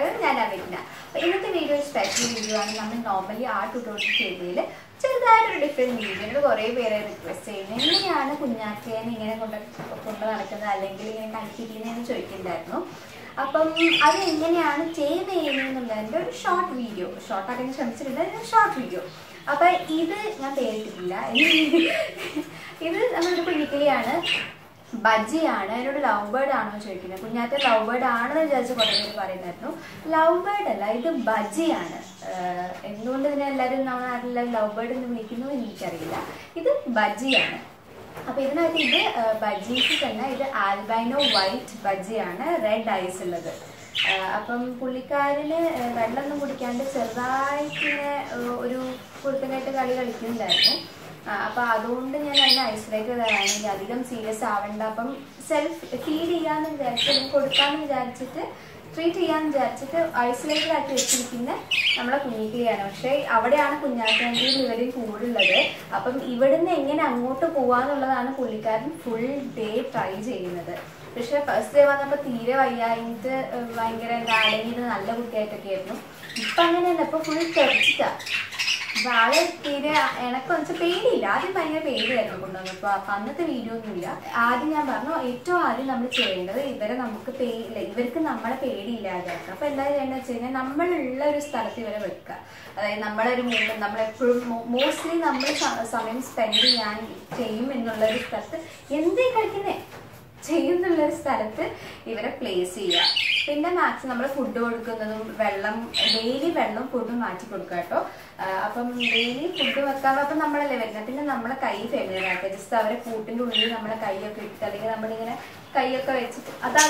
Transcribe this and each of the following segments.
നമസ്കാരം ഞാൻ അവിഗ്ന അപ്പൊ ഇന്നത്തെ വീഡിയോ ഒരു സ്പെഷ്യൽ വീഡിയോ ആണ് നമ്മൾ നോർമലി ആ ട്യൂട്ടോറിയൽ ചെയ്തതിൽ ചെറുതായിട്ടൊരു ഡിഫറെൻറ്റ് വീഡിയോ എന്നോട് കുറേ പേരെ റിക്വസ്റ്റ് ചെയ്യുന്നത് എങ്ങനെയാണ് കുഞ്ഞാക്കേനെ ഇങ്ങനെ കൊണ്ട് കൊണ്ട് നടക്കുന്നത് അല്ലെങ്കിൽ ഇങ്ങനെ കളിപ്പിക്കുന്നതെന്ന് ചോദിക്കുന്നുണ്ടായിരുന്നു അപ്പം അത് എങ്ങനെയാണ് ചെയ്ത് ചെയ്യുന്നതെന്നുള്ളതിൻ്റെ ഒരു ഷോർട്ട് വീഡിയോ ഷോർട്ട് ആക്കാൻ ശ്രമിച്ചിട്ടുണ്ട് ഷോർട്ട് വീഡിയോ അപ്പൊ ഇത് ഞാൻ പേരിട്ടിട്ടില്ല ഇത് നമ്മുടെ കുഞ്ഞിക്കിളിയാണ് ബജ്ജിയാണ് എന്നോട് ലവ് ബേർഡ് ആണോ ചോദിക്കുന്നത് കുഞ്ഞാറ്റ ലവ് ബേർഡ് ആണെന്ന് വിചാരിച്ച് കുറേ പേര് പറയുന്നായിരുന്നു ലവ് ബേർഡ് അല്ല ഇത് ബജ്ജിയാണ് ആഹ് എന്തുകൊണ്ട് ഇതിനെ എല്ലാവരും നമ്മുടെ നാട്ടിലെ ലവ് ബേർഡ് എന്ന് വിളിക്കുന്നു എന്ന് എനിക്കറിയില്ല ഇത് ബജ്ജിയാണ് അപ്പൊ ഇതിനകത്ത് ഇത് ബജ്ജീസ് തന്നെ ഇത് ആൽബൈനോ വൈറ്റ് ബജ്ജിയാണ് റെഡ് ഐസ് ഉള്ളത് ആഹ് അപ്പം പുള്ളിക്കാരന് ആഹ് വെള്ളമൊന്നും കുടിക്കാണ്ട് ചെറുതായിട്ട് ഇങ്ങനെ ആഹ് ഒരു കുറുക്കനായിട്ട് കളി കളിക്കുന്നുണ്ടായിരുന്നു ആ, അപ്പൊ അതുകൊണ്ട് ഞാൻ അതിനെ ഐസൊലേറ്റ് ചെയ്തതാണ് അധികം സീരിയസ് ആവണ്ട അപ്പം സെൽഫ് ഫീഡ് ചെയ്യാന്ന് വിചാരിച്ച് അല്ലെങ്കിൽ കൊടുക്കാന്ന് വിചാരിച്ചിട്ട് ട്രീറ്റ് ചെയ്യാന്ന് വിചാരിച്ചിട്ട് ഐസൊലേറ്റഡ് ആക്കി വെച്ചിരിക്കുന്ന നമ്മളെ കുഞ്ഞിക്കിളിയാണ് പക്ഷെ അവിടെയാണ് കുഞ്ഞാറ്റേൻ്റെയും ഇവരെയും കൂടുള്ളത് അപ്പം ഇവിടുന്ന് എങ്ങനെ അങ്ങോട്ട് പോവാന്നുള്ളതാണ് പുള്ളിക്കാരൻ ഫുൾ ഡേ ട്രൈ ചെയ്യുന്നത് പക്ഷെ ഫസ്റ്റ് ഡേ വന്നപ്പോൾ തീരെ വയ്യായിട്ട് ഭയങ്കര എന്താ അടങ്ങിയത് നല്ല കുട്ടിയായിട്ടൊക്കെ ആയിരുന്നു ഇപ്പൊ അങ്ങനെയല്ല ഇപ്പൊ ഫുൾ തെറിച്ചിട്ടാ അപ്പൊ ആള് തീരെ എനക്ക് വെച്ചാൽ പേടിയില്ല ആദ്യം ഭയങ്കര പേടിയായിരുന്നു കൊണ്ടുവന്നപ്പോ അപ്പൊ അന്നത്തെ വീഡിയോ ഒന്നുമില്ല ആദ്യം ഞാൻ പറഞ്ഞു ഏറ്റവും ആദ്യം നമ്മൾ ചെയ്യേണ്ടത് ഇവരെ നമുക്ക് പേടിയില്ല ഇവർക്ക് നമ്മളെ പേടിയില്ലാതാക്കുക അപ്പൊ എന്താ ചെയ്യേണ്ടത് വെച്ച് കഴിഞ്ഞാൽ നമ്മളുള്ള ഒരു സ്ഥലത്ത് ഇവരെ വെക്കുക അതായത് നമ്മളെ ഒരു മൂന്ന് നമ്മളെപ്പോഴും മോസ്റ്റ്ലി നമ്മൾ സ- സമയം സ്പെൻഡ് ചെയ്യാൻ ചെയ്യും എന്നുള്ള ഒരു സ്ഥലത്ത് എന്തേ കളിക്കുന്നേ ചെയ്യുന്നുള്ള ഒരു സ്ഥലത്ത് ഇവരെ പ്ലേസ് ചെയ്യുക പിന്നെ മാക്സിമം നമ്മൾ ഫുഡ് കൊടുക്കുന്നതും വെള്ളം ഡെയിലി വെള്ളം ഫുഡും മാറ്റി കൊടുക്കുക കേട്ടോ ആ, അപ്പം ഡെയിലി ഫുഡ് വെക്കാൻ അപ്പം നമ്മളല്ലേ വരുന്നത് പിന്നെ നമ്മളെ കൈ ഫെമിലിയർ ആക്കുക ജസ്റ്റ് അവരെ കൂട്ടിൻ്റെ ഉള്ളിൽ നമ്മളെ കൈയൊക്കെ ഇട്ട് അല്ലെങ്കിൽ നമ്മളിങ്ങനെ കൈയൊക്കെ വെച്ചിട്ട് അതാ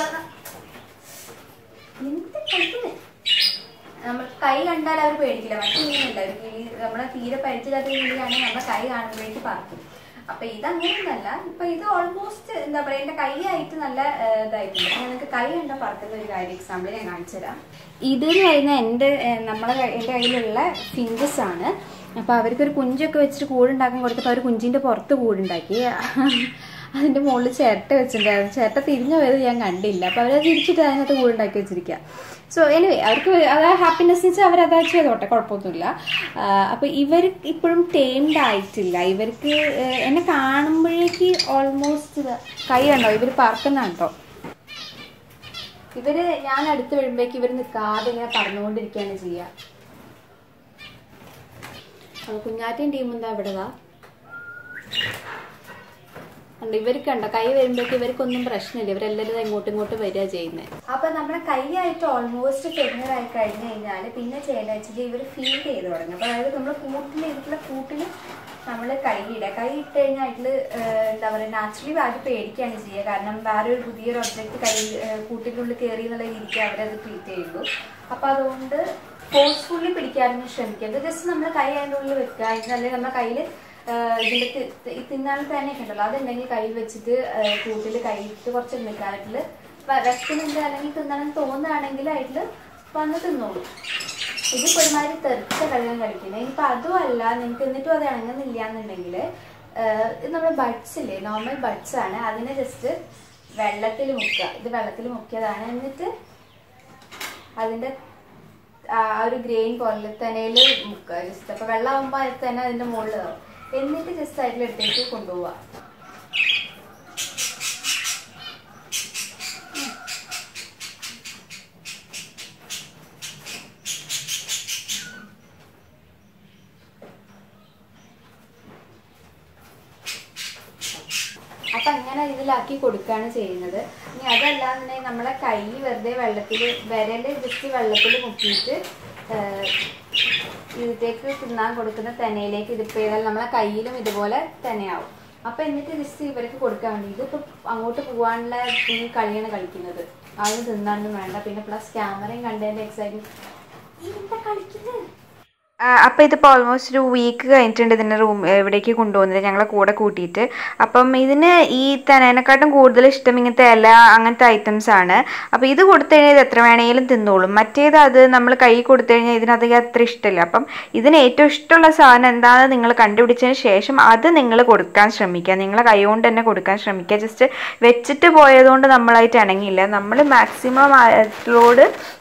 എന്ത് കളിക്കുന്നേ നമ്മൾ കൈ കണ്ടാൽ അവർ പേടിക്കില്ല മറ്റു ഇങ്ങനെയല്ല ഒരു കിളി നമ്മളെ തീരെ പരിചയമില്ലാത്ത കിളിയാണെങ്കിൽ നമ്മളെ കൈ കാണുമ്പോഴേക്ക് പറക്കും അപ്പൊ ഇത് അങ്ങനെയൊന്നല്ല ഇപ്പൊ ഇത് ഓൾമോസ്റ്റ് എന്താ പറയാ എന്റെ കൈയായിട്ട് നല്ല ആ, ഇതായിട്ടുണ്ട് ഞാൻ നിങ്ങൾക്ക് കൈ കണ്ട പറക്കുന്ന ഒരു കാര്യം എക്സാമ്പിൾ ഞാൻ കാണിച്ചു തരാം ഇത് എന്ന് പറയുന്ന എൻ്റെ ആ, നമ്മളെ കൈ- എൻ്റെ കയ്യിലുള്ള ഫിഞ്ചസ് ആണ് അപ്പൊ അവർക്കൊരു കുഞ്ചൊക്കെ വെച്ചിട്ട് കൂടുണ്ടാക്കാൻ കൊടുത്തപ്പോൾ അവർ കുഞ്ചിന്റെ പുറത്ത് കൂടുണ്ടാക്കി അതിന്റെ മുകളിൽ ചിരട്ട വെച്ചിട്ടുണ്ടായിരുന്നു ചിരട്ട തിരിഞ്ഞു പോയത് ഞാൻ കണ്ടില്ല അപ്പൊ അവരത് തിരിച്ചിട്ട് അതിനകത്ത് കൂടുണ്ടാക്കി വെച്ചിരിക്കുക സോ എനിവേ അവർക്ക് അത് ഹാപ്പിനെസ് വെച്ചാൽ അവർ അതാ ചെയ്തോട്ടെ കുഴപ്പമൊന്നുമില്ല ആ, അപ്പൊ ഇവർ ഇപ്പോഴും ടേംഡ് ആയിട്ടില്ല ഇവർക്ക് ആ, എന്നെ കാണുമ്പോഴേക്ക് ഓൾമോസ്റ്റ് കൈ കണ്ടോ ഇവർ പറക്കുന്ന കേട്ടോ ഇവര് ഞാൻ അടുത്ത് വരുമ്പോഴേക്ക് ഇവർ നിൽക്കാതെ ഇങ്ങനെ പറന്നുകൊണ്ടിരിക്കുകയാണ് ചെയ്യുക അപ്പൊ കുഞ്ഞാറ്റയും ടീം എന്താ ഇവിടെതാ ഉണ്ട് ഇവർക്ക് കണ്ടോ കൈ വരുമ്പോഴേക്ക് ഇവർക്കൊന്നും പ്രശ്നമില്ല ഇവരെല്ലാവരും ഇങ്ങോട്ടും ഇങ്ങോട്ടും വരിക ചെയ്യുന്നത് അപ്പൊ നമ്മുടെ കൈയായിട്ട് ഓൾമോസ്റ്റ് ഫെമിനർ ആയി കഴിഞ്ഞു കഴിഞ്ഞാൽ പിന്നെ ചെയ്യേണ്ടത് വെച്ചാൽ ഇവർ ഫീൽ ചെയ്ത് തുടങ്ങും അപ്പൊ അതായത് നമ്മൾ കൂട്ടിൽ ഇരുട്ടുള്ള കൂട്ടിൽ നമ്മൾ കൈ ഇടുക കൈ ഇട്ട് കഴിഞ്ഞാൽ അതിൽ എന്താ പറയുക നാച്ചുറലി അത് പേടിക്കുകയാണ് ചെയ്യുക കാരണം വേറെ ഒരു പുതിയൊരു ഒബ്ജക്റ്റ് കൈ ഏഹ്, കൂട്ടിനുള്ളിൽ കയറി എന്നുള്ള രീതിക്ക് അവരത് ട്രീറ്റ് ചെയ്യുള്ളൂ അപ്പൊ അതുകൊണ്ട് ഫോഴ്സ്ഫുള്ളി പിടിക്കാനൊന്നും ശ്രമിക്കരുത് ജസ്റ്റ് നമ്മൾ കൈ അതിൻ്റെ ഉള്ളിൽ വെക്കുക അല്ലെങ്കിൽ നമ്മുടെ കയ്യിൽ ഇതിന്റെ തി- തി- തിന്നാൻ തന്നെയൊക്കെ ഉണ്ടല്ലോ അതുണ്ടെങ്കിൽ കൈ വെച്ചിട്ട് കൂട്ടിൽ കൈയിട്ട് കുറച്ച് നിൽക്കാനായിട്ട് വിശക്കുന്നുണ്ട് അല്ലെങ്കിൽ തിന്നണം തോന്നുകയാണെങ്കിൽ അതിൽ വന്ന് തിന്നോളൂ ഇതിപ്പോ ഒരുമാതിരി തെറിച്ച കളിയാണ് കളിക്കുന്നത് ഇനിയിപ്പോ അതും അല്ല നിങ്ങൾക്ക് എന്നിട്ടും അത് ഇണങ്ങുന്നില്ല എന്നുണ്ടെങ്കിൽ ഇത് നമ്മുടെ ബഡ്സ് ഇല്ലേ നോർമൽ ബഡ്സ് ആണ് അതിനെ ജസ്റ്റ് വെള്ളത്തിൽ മുക്കുക ഇത് വെള്ളത്തിൽ മുക്കിയതാണ് എന്നിട്ട് അതിന്റെ ആ ഒരു ഗ്രെയിൻ പോലെ തനയിൽ മുക്കുക ജസ്റ്റ് അപ്പൊ വെള്ളമാകുമ്പോൾ അതിൽ തന്നെ അതിന്റെ മുകളിലാവും എന്നിട്ട് ജസ്റ്റ് അതിലെടുത്തേക്ക് കൊണ്ടുപോവുക അപ്പൊ അങ്ങനെ ഇതിലാക്കി കൊടുക്കുകയാണ് ചെയ്യുന്നത് ഇനി അതല്ലാന്നുണ്ടെങ്കിൽ നമ്മളെ കൈ വെറുതെ വെള്ളത്തിൽ വിരല് ജസ്റ്റ് വെള്ളത്തിൽ മുക്കിയിട്ട് ആഹ്, ഇതിലേക്ക് തിന്നാൻ കൊടുക്കുന്ന തെനയിലേക്ക് ഇതിപ്പോ ചെയ്താൽ നമ്മളെ കയ്യിലും ഇതുപോലെ തെനയാവും അപ്പൊ എന്നിട്ട് ജസ്റ്റ് ഇവർക്ക് കൊടുക്കാൻ വേണ്ടി ഇതിപ്പോ അങ്ങോട്ട് പോകാനുള്ള ഈ കളിയാണ് കളിക്കുന്നത് ആരും തിന്നാനൊന്നും വേണ്ട പിന്നെ പ്ലസ് ക്യാമറയും കണ്ടതിന്റെ എക്സൈറ്റ് എന്താ കളിക്കുന്നത് അപ്പോൾ ഇതിപ്പോൾ ഓൾമോസ്റ്റ് ഒരു വീക്ക് കഴിഞ്ഞിട്ടുണ്ട് ഇതിൻ്റെ റൂം ഇവിടേക്ക് കൊണ്ടുപോകുന്നത് ഞങ്ങളെ കൂടെ കൂട്ടിയിട്ട് അപ്പം ഇതിന് ഈ തനേനെക്കാട്ടും കൂടുതൽ ഇഷ്ടം ഇങ്ങനത്തെ ഇല അങ്ങനത്തെ ഐറ്റംസ് ആണ് അപ്പോൾ ഇത് കൊടുത്തു കഴിഞ്ഞാൽ ഇത് എത്ര വേണമെങ്കിലും തിന്നോളും മറ്റേത് അത് നമ്മൾ കൈ കൊടുത്തു കഴിഞ്ഞാൽ ഇതിനധികം അത്ര ഇഷ്ടമില്ല അപ്പം ഇതിന് ഏറ്റവും ഇഷ്ടമുള്ള സാധനം എന്താണെന്ന് നിങ്ങൾ കണ്ടുപിടിച്ചതിന് ശേഷം അത് നിങ്ങൾ കൊടുക്കാൻ ശ്രമിക്കുക നിങ്ങളെ കൈ കൊണ്ട് തന്നെ കൊടുക്കാൻ ശ്രമിക്കുക ജസ്റ്റ് വെച്ചിട്ട് പോയതുകൊണ്ട് നമ്മളായിട്ട് ഇണങ്ങിയില്ല നമ്മൾ മാക്സിമം അതിലോട്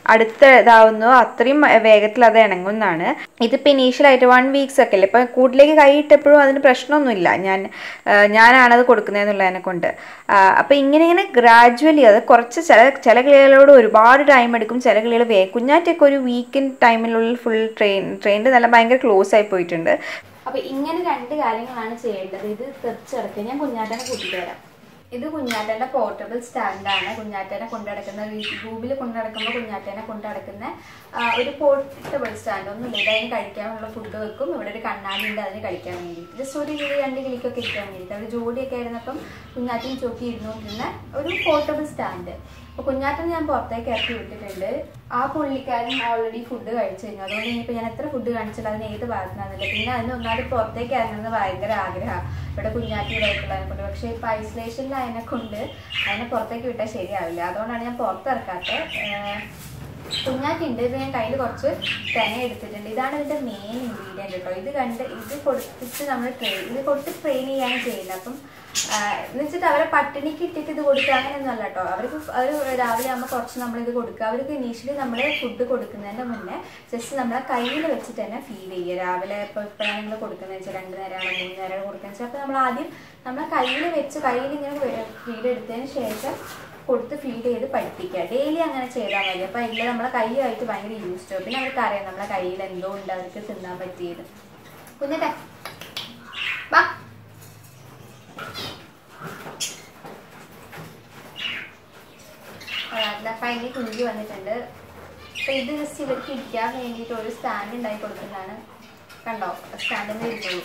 അടുത്ത ഇതാവുന്നോ അത്രയും വേഗത്തിൽ അത് ഇണങ്ങുന്നതാണ് ഇതിപ്പോൾ ഇനീഷ്യലായിട്ട് വൺ വീക്സ് ഒക്കെ അല്ലേ ഇപ്പം കൂട്ടിലേക്ക് കൈ ഇട്ടപ്പോഴും അതിന് പ്രശ്നമൊന്നുമില്ല ഞാൻ ആ, ഞാനാണത് കൊടുക്കുന്നതെന്നുള്ളതിനെ കൊണ്ട് അപ്പോൾ ഇങ്ങനെ ഇങ്ങനെ ഗ്രാജുവലി അത് കുറച്ച് ചില ചില കിളികളോട് ഒരുപാട് ടൈം എടുക്കും ചില കിളികൾ വേ കുഞ്ഞാറ്റൊക്കെ ഒരു വീക്കെൻഡ് ടൈമിനുള്ളിൽ ഫുൾ ട്രെയിൻ ട്രെയിനിൻ്റെ നല്ല ഭയങ്കര ക്ലോസ് ആയി പോയിട്ടുണ്ട് അപ്പൊ ഇങ്ങനെ രണ്ട് കാര്യങ്ങളാണ് ചെയ്യേണ്ടത് ഇത് തെറിച്ചിറക്കുക ഞാൻ കുഞ്ഞാട്ടനെ കൂട്ടിട്ട് വരാം ഇത് കുഞ്ഞാറ്റന്റെ പോർട്ടബിൾ സ്റ്റാൻഡാണ് കുഞ്ഞാറ്റനെ കൊണ്ടുനടക്കുന്ന റൂബിൽ കൊണ്ടുനടക്കുമ്പോൾ കുഞ്ഞാറ്റനെ കൊണ്ടുനടക്കുന്ന ആ, ഒരു പോർട്ടബിൾ സ്റ്റാൻഡ് ഒന്നുമില്ല ഇത് അതിന് കഴിക്കാനുള്ള ഫുഡ് വെക്കും ഇവിടെ ഒരു കണ്ണാടി ഉണ്ട് അതിന് കഴിക്കാൻ വേണ്ടിയിട്ട് ജസ്റ്റ് ഒരു കിളി രണ്ട് കിളിക്കൊക്കെ ഇരിക്കാൻ വേണ്ടിയിട്ട് ഒരു ജോഡിയൊക്കെ ആയിരുന്നപ്പം കുഞ്ഞാറ്റൻ ചോക്കി ഇരുന്നുകൊണ്ടിരുന്ന ഒരു പോർട്ടബിൾ സ്റ്റാൻഡ് അപ്പൊ കുഞ്ഞാറ്റൻ ഞാൻ പുറത്തേക്ക് ഇറക്കി വിട്ടിട്ടുണ്ട് ആ പുള്ളിക്കാരൻ ഓൾറെഡി ഫുഡ് കഴിച്ചു കഴിഞ്ഞു അതുകൊണ്ട് ഇനിയിപ്പോ ഞാൻ എത്ര ഫുഡ് കാണിച്ചാലും അതിന് ഏത് ഭാഗത്തുനിന്നില്ല പിന്നെ അതിന് ഒന്നാമത് പുറത്തേക്ക് ഇറങ്ങുന്നത് ഭയങ്കര ആഗ്രഹമാണ് ഇവിടെ കുഞ്ഞാറ്റിയിലായിട്ടുള്ളതിനെ കൊണ്ട് പക്ഷേ ഇപ്പൊ ഐസൊലേഷനിൽ അതിനെ കൊണ്ട് അതിനെ പുറത്തേക്ക് വിട്ടാൽ ശരിയാവില്ല അതുകൊണ്ടാണ് ഞാൻ പുറത്തിറക്കാത്തത് ഏഹ് കുഞ്ഞാറ്റുണ്ട് ഇത് ഞാൻ കയ്യിൽ കുറച്ച് തേങ്ങ എടുത്തിട്ടുണ്ട് ഇതാണ് ഇതിന്റെ മെയിൻ ഇൻഗ്രീഡിയൻറ്റ് കേട്ടോ ഇത് കണ്ട് ഇത് കൊടുത്തിട്ട് നമ്മൾ ട്രെയിൻ ഇത് കൊടുത്ത് ട്രെയിൻ ചെയ്യാണ് ചെയ്യുന്നത് അപ്പം എന്ന് വെച്ചിട്ട് അവരെ പട്ടിണിക്ക് ഇട്ടിട്ട് ഇത് കൊടുക്കുക അങ്ങനെയൊന്നും അല്ല കേട്ടോ അവർക്ക് അവർ രാവിലെ ആകുമ്പോൾ കുറച്ച് നമ്മൾ ഇത് കൊടുക്കുക അവർക്ക് ഇനീഷ്യലി നമ്മൾ ഫുഡ് കൊടുക്കുന്നതിന്റെ മുന്നേ ജസ്റ്റ് നമ്മളെ കയ്യിൽ വെച്ചിട്ട് തന്നെ ഫീഡ് ചെയ്യുക രാവിലെ ഇപ്പോൾ ഇപ്പോഴാണ് നിങ്ങൾ കൊടുക്കുന്നത് വെച്ചാൽ രണ്ട് നേരമാണ് മൂന്ന് നേരമാണ് കൊടുക്കുന്നത് വെച്ചാൽ അപ്പോൾ നമ്മൾ ആദ്യം നമ്മളെ കയ്യിൽ വെച്ച് കയ്യിൽ ഇങ്ങനെ ഫീഡ് എടുത്തതിന് ശേഷം കൊടുത്ത് ഫീഡ് ചെയ്ത് പഠിപ്പിക്കുക ഡെയിലി അങ്ങനെ ചെയ്താൽ മതി അപ്പൊ അതിൽ നമ്മളെ കൈയായിട്ട് ഭയങ്കര യൂസ് ചെയ്യും പിന്നെ അവർക്ക് അറിയാം നമ്മളെ കയ്യിൽ എന്തോ ഉണ്ട് അവർക്ക് തിന്നാൻ പറ്റിയത് കുഞ്ഞിട്ടെ വാ ഫൈനലി കുഞ്ഞു വന്നിട്ടുണ്ട് അപ്പൊ ഇത് ജസ്റ്റ് ഇവർക്ക് ഇരിക്കാൻ വേണ്ടിയിട്ട് ഒരു സ്റ്റാൻഡ് ഉണ്ടാക്കി കൊടുക്കുന്നതാണ് കണ്ടോ സ്റ്റാൻഡിൽ ഇരുന്നോളൂ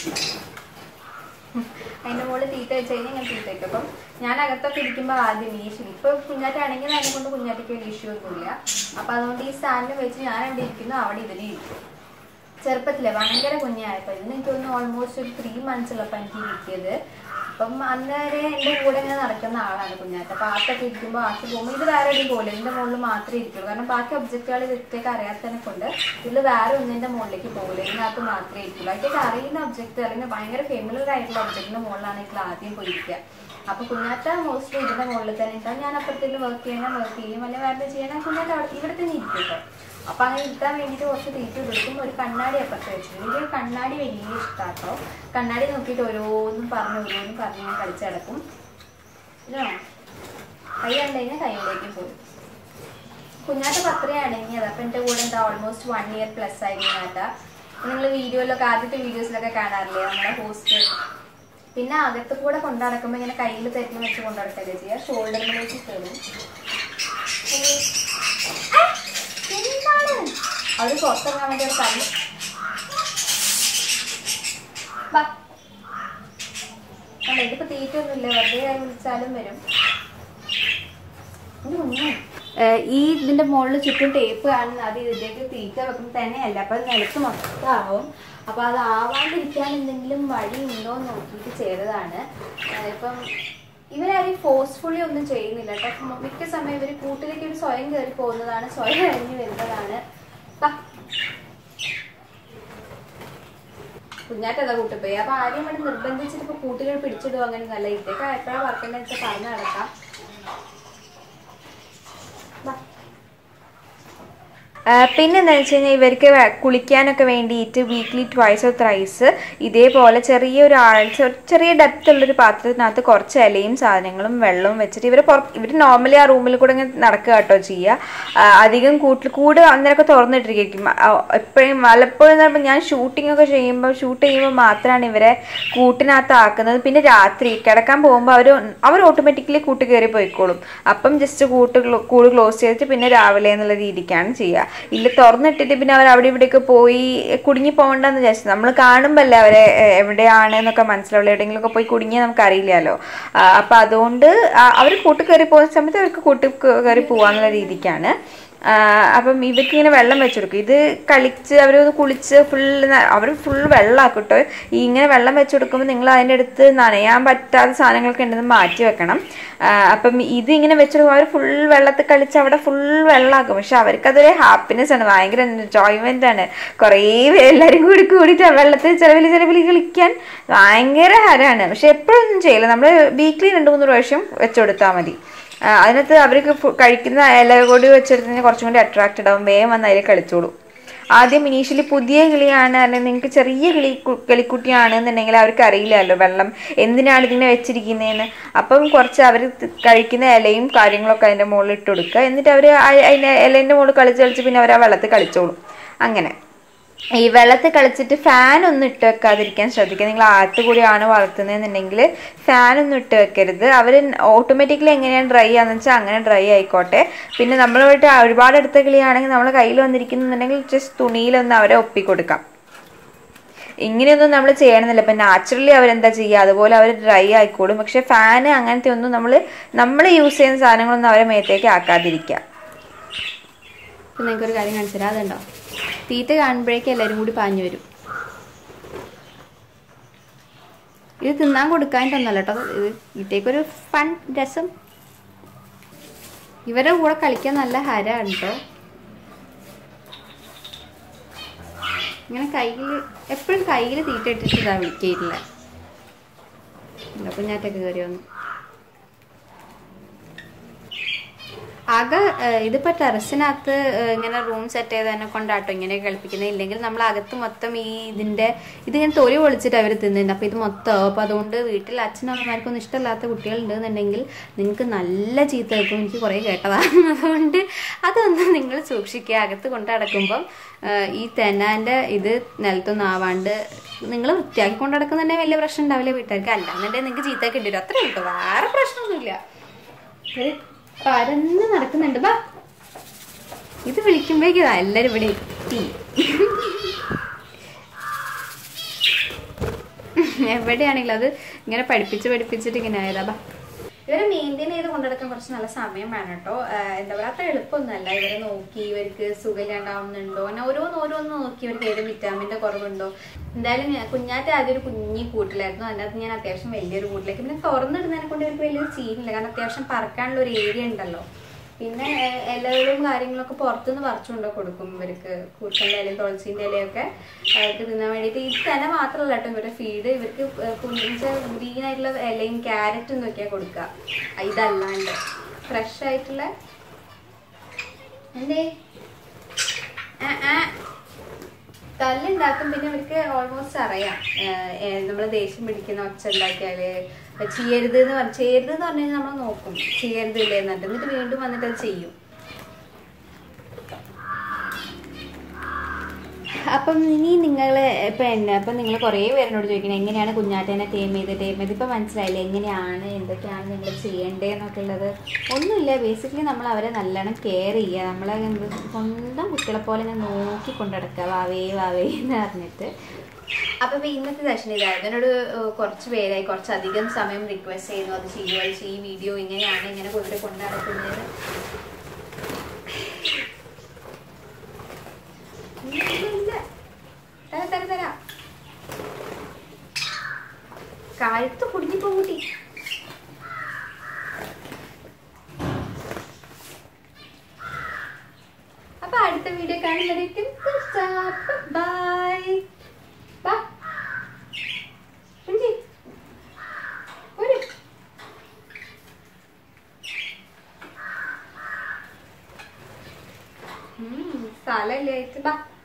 അതിന്റെ മുകളിൽ തീറ്റ വെച്ച് കഴിഞ്ഞാൽ ഞാൻ തീറ്റ വെക്കും അപ്പം ഞാൻ അകത്തൊക്കെ ഇരിക്കുമ്പോൾ ആദ്യം ഈ ഇഷ്യൂ ഇപ്പൊ കുഞ്ഞാറ്റാണെങ്കിൽ അതിനെ കൊണ്ട് കുഞ്ഞാറ്റയ്ക്ക് വലിയ ഇഷ്യൂ ഒന്നുമില്ല അപ്പൊ അതുകൊണ്ട് ഈ സ്റ്റാൻഡിൽ വെച്ച് ഞാൻ അവിടെ ഇരിക്കുന്നു അവിടെ ഇതിന് ഇരിക്കും ചെറുപ്പത്തിലെ ഭയങ്കര കുഞ്ഞായപ്പോ ഇതിന് എനിക്ക് തോന്നുന്നു ഓൾമോസ്റ്റ് ഒരു ത്രീ മന്ത്സ് ഉള്ളപ്പോൾ എനിക്ക് കിട്ടിയത് അപ്പം അന്നേരെ എൻ്റെ കൂടെ ഇങ്ങനെ നടക്കുന്ന ആളാണ് കുഞ്ഞാറ്റ അപ്പൊ ആത്തൊക്കെ ഇരിക്കുമ്പോൾ ആക്ക് പോകുമ്പോൾ ഇത് വേറെ എവിടെയും പോലെ ഇതിന്റെ മുകളിൽ മാത്രമേ ഇരിക്കുള്ളൂ കാരണം ബാക്കി ഒബ്ജക്റ്റുകൾ ഇതിലേക്ക് അറിയാത്തതിനെ കൊണ്ട് ഇതിൽ വേറെ ഒന്നിന്റെ മുകളിലേക്ക് പോകില്ല ഇതിനകത്ത് മാത്രമേ ഇരിക്കുള്ളൂ അതിലേക്ക് അറിയുന്ന ഒബ്ജക്റ്റ് അല്ലെങ്കിൽ ഭയങ്കര ഫെമിലർ ആയിട്ടുള്ള ഒബ്ജക്റ്റിന്റെ മുകളിലാണ് ഇതിൽ ആദ്യം പോയിരിക്കുക അപ്പൊ കുഞ്ഞാറ്റ മോസ്റ്റ്ലി ഇതിന്റെ മുകളിൽ തന്നെ ഉണ്ടാവും ഞാൻ അപ്പുറത്തേക്ക് വർക്ക് ചെയ്യണം വർക്ക് ചെയ്യും അല്ലെങ്കിൽ വേറെ ചെയ്യണം കുഞ്ഞാറ്റ അവിടെ ഇവിടെ തന്നെ ഇരിക്കും കേട്ടോ അപ്പൊ അങ്ങനെ ഇരുത്താൻ വേണ്ടിയിട്ട് കുറച്ച് തീറ്റ കൊടുക്കും ഒരു കണ്ണാടി അപ്പുറത്ത് വെച്ചിട്ടുണ്ട് എനിക്ക് കണ്ണാടി വലിയ ഇഷ്ടാട്ടോ കണ്ണാടി നോക്കിയിട്ട് ഓരോന്നും പറഞ്ഞ് ഓരോന്നും പറഞ്ഞ് ഞാൻ കളിച്ച് കിടക്കും ഇതാണോ കൈ കണ്ടു കഴിഞ്ഞാൽ കൈയിലേക്ക് പോകും കുഞ്ഞാറ്റ പത്രയാണെങ്കിൽ അത് അപ്പൊ എന്റെ കൂടെ എന്താ ഓൾമോസ്റ്റ് വൺ ഇയർ പ്ലസ് ആയി കുഞ്ഞാറ്റ നിങ്ങൾ വീഡിയോയിലൊക്കെ ആദ്യത്തെ വീഡിയോസിലൊക്കെ കാണാറില്ലേ നമ്മുടെ ഹോസ്റ്റ് പിന്നെ അകത്ത് കൂടെ കൊണ്ടുനടക്കുമ്പോൾ ഇങ്ങനെ കയ്യിൽ തെറ്റി വെച്ച് കൊണ്ടുനടക്കല്ലേ ചെയ്യുക ഷോൾഡറിലേക്ക് കയറും എന്താണ് അവര് പുറത്തിറങ്ങാൻ വേണ്ടി ഒരു കല്ല് വാ അല്ല ഇതിപ്പോ തീറ്റ ഒന്നുമില്ല വെറുതെ കൈ വിളിച്ചാലും വരും ഇത് കുഞ്ഞേ ഈ ഇതിന്റെ മുകളിൽ ചുറ്റും ടേപ്പ് കാണുന്ന അത് ഇതിലേക്ക് തീറ്റ വെക്കുമ്പോൾ തന്നെയല്ല അപ്പൊ അത് നിലത്ത് മൊത്തമാവും അപ്പൊ അത് ആവാണ്ടിരിക്കാൻ എന്തെങ്കിലും വഴി ഉണ്ടോ എന്ന് നോക്കിയിട്ട് ചെയ്തതാണ് ഏഹ് ഇപ്പം ഇവരാരും ഫോഴ്സ്ഫുള്ളി ഒന്നും ചെയ്യുന്നില്ല കേട്ടോ മിക്ക സമയം ഇവർ കൂട്ടിലേക്ക് ഒരു സ്വയം കയറി പോകുന്നതാണ് സ്വയം ഇറങ്ങി വരുന്നതാണ് വാ. കുഞ്ഞാറ്റതാ കൂട്ടിപ്പോയി അപ്പൊ ആരെയും വേണ്ടി നിർബന്ധിച്ചിട്ട് ഇപ്പൊ കൂട്ടുകൾ പിടിച്ചിടുക അങ്ങനെ നല്ല ഇതൊക്കെ എപ്പോഴാണ് വർക്കെന്ന് വെച്ചാൽ പറഞ്ഞു നടക്കാം വാ. ആ, പിന്നെ എന്താണെന്ന് വെച്ച് കഴിഞ്ഞാൽ ഇവർക്ക് വേ- കുളിക്കാനൊക്കെ വേണ്ടിയിട്ട് വീക്ക്ലി ട്വൈസ് ഓർ ത്രൈസ് ഇതേപോലെ ചെറിയൊരു ആഴ്ച ചെറിയ ഡെപ്ത് ഉള്ളൊരു പാത്രത്തിനകത്ത് കുറച്ച് ഇലയും സാധനങ്ങളും വെള്ളവും വെച്ചിട്ട് ഇവർ പുറ ഇവർ നോർമലി ആ റൂമിൽ കൂടെ ഇങ്ങനെ നടക്കുക കേട്ടോ ചെയ്യുക ആ, അധികം കൂട്ടിൽ കൂട് അന്നേരമൊക്കെ തുറന്നിട്ടിരിക്കും എപ്പോഴും പലപ്പോഴും എന്ന് പറയുമ്പോൾ ഞാൻ ഷൂട്ടിംഗ് ഒക്കെ ചെയ്യുമ്പോൾ ഷൂട്ട് ചെയ്യുമ്പോൾ മാത്രമാണ് ഇവരെ കൂട്ടിനകത്ത് ആക്കുന്നത് പിന്നെ രാത്രി കിടക്കാൻ പോകുമ്പോൾ അവർ അവർ ഓട്ടോമാറ്റിക്കലി കൂട്ട് കയറി പോയിക്കോളും അപ്പം ജസ്റ്റ് കൂട്ട് ക്ലോ- കൂട് ക്ലോസ് ചെയ്തിട്ട് പിന്നെ രാവിലെ എന്നുള്ള രീതിക്കാണ് ചെയ്യുക ഇല്ല തുറന്നിട്ടിട്ട് പിന്നെ അവർ അവിടെ ഇവിടെയൊക്കെ പോയി കുടുങ്ങി പോകണ്ടെന്ന് വിചാരിച്ചു നമ്മൾ കാണുമ്പോൾ അല്ലേ അവരെ എ, എവിടെയാണ് എന്നൊക്കെ മനസ്സിലാവുള്ളൂ എവിടെയെങ്കിലുമൊക്കെ പോയി കുടുങ്ങിയാൽ നമുക്ക് അറിയില്ലല്ലോ അപ്പം അതുകൊണ്ട് അവർ കൂട്ട് കയറി പോകുന്ന സമയത്ത് അവർക്ക് കൂട്ട് കയറി പോകാന്നുള്ള രീതിക്കാണ് ആ, അപ്പം ഇവർക്ക് ഇങ്ങനെ വെള്ളം വെച്ച് കൊടുക്കും ഇത് കളിച്ച് അവർ കുളിച്ച് ഫുൾ അവർ ഫുൾ വെള്ളമാക്കും കേട്ടോ ഈ ഇങ്ങനെ വെള്ളം വെച്ച് കൊടുക്കുമ്പോൾ നിങ്ങൾ അതിൻ്റെ അടുത്ത് നനയാൻ പറ്റാത്ത സാധനങ്ങളൊക്കെ ഉണ്ടെന്ന് മാറ്റി വെക്കണം ആ, അപ്പം ഇത് ഇങ്ങനെ വെച്ച് കൊടുക്കുമ്പോൾ അവർ ഫുൾ വെള്ളത്തിൽ കളിച്ച് അവിടെ ഫുൾ വെള്ളമാക്കും പക്ഷെ അവർക്കതൊരു ഹാപ്പിനെസ് ആണ് ഭയങ്കര എൻജോയ്മെൻ്റ് ആണ് കുറേ പേര് എല്ലാവരും കൂടി കൂടിയിട്ട് ആ വെള്ളത്തിൽ ചിലവിൽ ചിലവിൽ കളിക്കാൻ ഭയങ്കര ഹരമാണ് പക്ഷെ എപ്പോഴൊന്നും ചെയ്യില്ല നമ്മൾ വീക്ക്ലി രണ്ട് മൂന്ന് പ്രാവശ്യം വെച്ച് കൊടുത്താൽ മതി ആ, അതിനകത്ത് അവർക്ക് ഫു- കഴിക്കുന്ന ഇല കൂടി വെച്ചെടുത്തതിന് കുറച്ചും കൂടി അട്രാക്റ്റഡ് ആവും വേഗം വന്ന് അതിൽ കളിച്ചോളൂ ആദ്യം ഇനീഷ്യലി പുതിയ കിളിയാണ് അല്ലെങ്കിൽ നിങ്ങൾക്ക് ചെറിയ കിളി കു- കിളിക്കുട്ടിയാണ് എന്നുണ്ടെങ്കിൽ അവർക്ക് അറിയില്ലല്ലോ വെള്ളം എന്തിനാണ് ഇതിനെ വെച്ചിരിക്കുന്നതെന്ന് അപ്പം കുറച്ച് അവർ കഴിക്കുന്ന ഇലയും കാര്യങ്ങളൊക്കെ അതിൻ്റെ മുകളിൽ ഇട്ട് കൊടുക്കുക എന്നിട്ട് അവർ അതിൻ്റെ ഇലേൻ്റെ മുകളിൽ കളിച്ച് കളിച്ച് പിന്നെ അവർ ആ വെള്ളത്തിൽ കളിച്ചോളും അങ്ങനെ ഈ വെള്ളത്തിൽ കളിച്ചിട്ട് ഫാൻ ഒന്നും ഇട്ട് വെക്കാതിരിക്കാൻ ശ്രദ്ധിക്കുക നിങ്ങൾ അകത്ത് കൂടിയാണ് വളർത്തുന്നതെന്നുണ്ടെങ്കിൽ ഫാൻ ഒന്നും ഇട്ട് വെക്കരുത് അവർ ഓട്ടോമാറ്റിക്കലി എങ്ങനെയാണ് ഡ്രൈ ആണെന്ന് വെച്ചാൽ അങ്ങനെ ഡ്രൈ ആയിക്കോട്ടെ പിന്നെ നമ്മൾ പോയിട്ട് ഒരുപാട് അടുത്ത കിളിയാണെങ്കിൽ നമ്മൾ കയ്യിൽ വന്നിരിക്കുന്നുണ്ടെങ്കിൽ ജസ്റ്റ് തുണിയിലൊന്ന് അവരെ ഒപ്പിക്കൊടുക്കാം ഇങ്ങനെയൊന്നും നമ്മൾ ചെയ്യണമെന്നില്ല ഇപ്പം നാച്ചുറലി അവരെന്താ ചെയ്യുക അതുപോലെ അവർ ഡ്രൈ ആയിക്കോളും പക്ഷെ ഫാന് അങ്ങനത്തെ ഒന്നും നമ്മൾ നമ്മൾ യൂസ് ചെയ്യുന്ന സാധനങ്ങളൊന്നും അവരെ മേത്തേക്ക് ആക്കാതിരിക്കുക ഇപ്പം നിങ്ങൾക്കൊരു കാര്യം കാണിച്ചു തരാം അതുണ്ടോ തീറ്റ കാണുമ്പോഴേക്കും എല്ലാവരും കൂടി പാഞ്ഞു വരും ഇത് തിന്നാൻ കൊടുക്കാനിട്ടൊന്നല്ല കേട്ടോ ഇത് ഇതേക്കൊരു ഫൺ രസം ഇവരുടെ കൂടെ കളിക്കാൻ നല്ല ഹരമാണ് കേട്ടോ ഇങ്ങനെ കയ്യിൽ എപ്പോഴും കയ്യിൽ തീറ്റ ഇട്ടിട്ട് ഇതാ വിളിക്കയില്ല കുഞ്ഞാറ്റൊക്കെ കയറി വന്നു ആകെ ഏഹ്, ഇതിപ്പോ ടെറസിനകത്ത് ഏഹ്, ഇങ്ങനെ റൂം സെറ്റ് ചെയ്ത് തന്നെ കൊണ്ടാട്ടോ ഇങ്ങനെ കളിപ്പിക്കുന്നത് ഇല്ലെങ്കിൽ നമ്മൾ അകത്ത് മൊത്തം ഈ ഇതിന്റെ ഇതിങ്ങനെ തൊലി പൊളിച്ചിട്ട് അവർ തിന്നുന്നുണ്ട് അപ്പൊ ഇത് മൊത്തം അപ്പൊ അതുകൊണ്ട് വീട്ടിൽ അച്ഛനമ്മമാർക്കൊന്നും ഇഷ്ടമില്ലാത്ത കുട്ടികളുണ്ടെന്നുണ്ടെങ്കിൽ നിങ്ങൾക്ക് നല്ല ചീത്ത കേൾക്കും എനിക്ക് കുറെ കേട്ടതാണ് അതുകൊണ്ട് അതൊന്നും നിങ്ങൾ സൂക്ഷിക്കുക അകത്ത് കൊണ്ട് നടക്കുമ്പം ഏഹ്, ഈ തെന്നാന്റെ ഇത് നിലത്തൊന്നും ആവാണ്ട് നിങ്ങൾ വൃത്തിയാക്കി കൊണ്ട് നടക്കുന്നുണ്ടെങ്കിൽ വലിയ പ്രശ്നം ഉണ്ടാവില്ല വീട്ടുകാർക്ക് അല്ലാന്നുണ്ടെങ്കിൽ നിങ്ങൾക്ക് ചീത്ത കിട്ടില്ല അത്രേ ഉള്ളൂ വേറെ പ്രശ്നമൊന്നുമില്ല ഒരു പരന്ന് നടക്കുന്നുണ്ട് ബാ ഇത് വിളിക്കുമ്പോഴേക്കും എല്ലാരും ഇവിടെ എത്തി എവിടെയാണെങ്കിലും അത് ഇങ്ങനെ പഠിപ്പിച്ച് പഠിപ്പിച്ചിട്ട് ഇങ്ങനെ ആയതാ ബാ ഇവരെ മെയിൻറ്റെയിൻ ചെയ്ത് കൊണ്ടുനടക്കാൻ കുറച്ച് നല്ല സമയം വേണം കേട്ടോ ആഹ് എന്താ പറയുക അത്ര എളുപ്പമൊന്നുമല്ല ഇവരെ നോക്കി ഇവർക്ക് സുഖമില്ലാണ്ടാവുന്നുണ്ടോ അങ്ങനെ ഓരോന്ന് ഓരോന്ന് നോക്കി ഇവർക്ക് ഏത് വിറ്റാമിൻ്റെ കുറവുണ്ടോ എന്തായാലും ഞാൻ കുഞ്ഞാറ്റ ആദ്യം ഒരു കുഞ്ഞി കൂട്ടിലായിരുന്നു അതിനകത്ത് ഞാൻ അത്യാവശ്യം വലിയൊരു കൂട്ടിലേക്ക് പിന്നെ തുറന്നിടുന്നതിനെ കൊണ്ട് ഇവർക്ക് വലിയൊരു സീനില്ല കാരണം അത്യാവശ്യം പറക്കാനുള്ള ഒരു ഏരിയ ഉണ്ടല്ലോ പിന്നെ ഏഹ്, ഇലകളും കാര്യങ്ങളൊക്കെ പുറത്തുനിന്ന് പറിച്ചുകൊണ്ട് കൊടുക്കും ഇവർക്ക് കൂർക്കൻ്റെ ഇലയും തുളസിൻ്റെ ഇലയൊക്കെ അവർക്ക് തിന്നാൻ വേണ്ടിയിട്ട് ഇത് തന്നെ മാത്രമല്ല കേട്ടോ ഇവരുടെ ഫീഡ് ഇവർക്ക് കുഞ്ഞിച്ച ഗ്രീൻ ആയിട്ടുള്ള ഇലയും ക്യാരറ്റും ഇതൊക്കെയാണ് കൊടുക്കുക ഇതല്ലാണ്ട് ഫ്രഷ് ആയിട്ടുള്ള എന്തേ ആ ആ തല്ലുണ്ടാക്കും പിന്നെ അവർക്ക് ഓൾമോസ്റ്റ് അറിയാം നമ്മൾ ദേഷ്യം പിടിക്കുന്ന ഒച്ച ഉണ്ടാക്കിയാല് ചെയ്യരുത് എന്ന് പറഞ്ഞു ചെയ്യരുത് എന്ന് പറഞ്ഞു കഴിഞ്ഞാൽ നമ്മൾ നോക്കും ചെയ്യരുത് ഇല്ലേ എന്നിട്ട് എന്നിട്ട് വീണ്ടും വന്നിട്ട് അത് ചെയ്യും അപ്പം ഇനി നിങ്ങൾ ഇപ്പം എന്നെ അപ്പം നിങ്ങൾ കുറേ പേരെന്നോട് ചോദിക്കുന്നത് എങ്ങനെയാണ് കുഞ്ഞാറ്റേനെ ടേം ചെയ്ത് ടേം ചെയ്ത് ഇപ്പം മനസ്സിലായില്ലേ എങ്ങനെയാണ് എന്തൊക്കെയാണ് നിങ്ങൾ ചെയ്യേണ്ടതെന്നൊക്കെ ഉള്ളത് ഒന്നുമില്ല ബേസിക്കലി നമ്മൾ അവരെ നല്ലോണം കെയർ ചെയ്യുക നമ്മളെ എന്ത് സ്വന്തം കുട്ടികളെ പോലെ ഞാൻ നോക്കി കൊണ്ടുനടക്കുക വാവേ വാവേ എന്ന് പറഞ്ഞിട്ട് അപ്പം ഇപ്പം ഇന്നത്തെ സെഷൻ ഇതായിരുന്നു എന്നോട് ഏഹ്, കുറച്ച് പേരായി കുറച്ചധികം സമയം റിക്വസ്റ്റ് ചെയ്യുന്നു അത് ചെയ്യുക അത് ചെയ്യും ഈ വീഡിയോ ഇങ്ങനെയാണ് ഇങ്ങനെ കൊണ്ടു കൊണ്ടു നടക്കുന്നത് ഇല്ല. തരാം, തരാം, തരാം. കഴുത്ത് കുടുങ്ങി കൂട്ടി അപ്പൊ അടുത്ത വീഡിയോ കാണുന്നവരേക്കും ബൈ ബൈ സ്ഥലല്ലേ ബാ